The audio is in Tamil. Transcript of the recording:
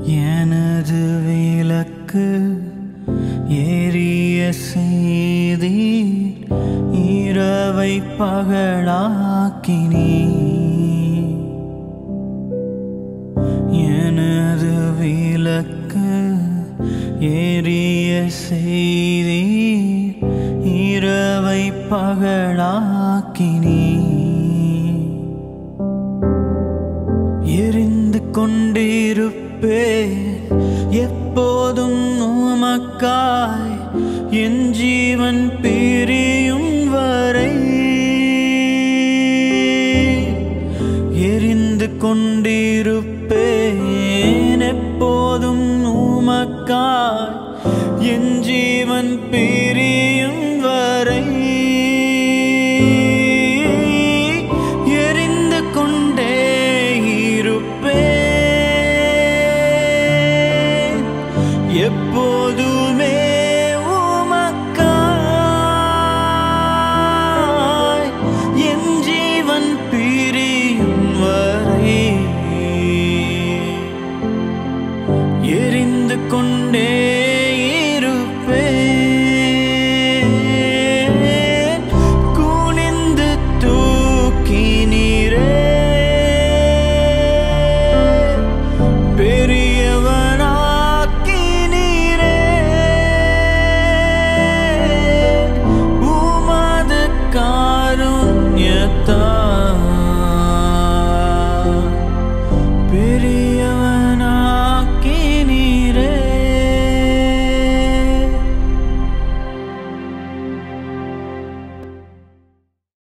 எனது விளக்கு ஏறிய செய்தி இரவை பகலாக்கினீ எனது விளக்கு ஏறிய செய்தி இரவை பகலாக்கினீ எரிந்து கொண்டிருப்பேன் எப்போதும் உமக்காய் என் ஜீவன் பிரியும் வரை எரிந்து கொண்டிருப்பேன் எப்போதும் உமக்காய் என் ஜீவன் பிரியும்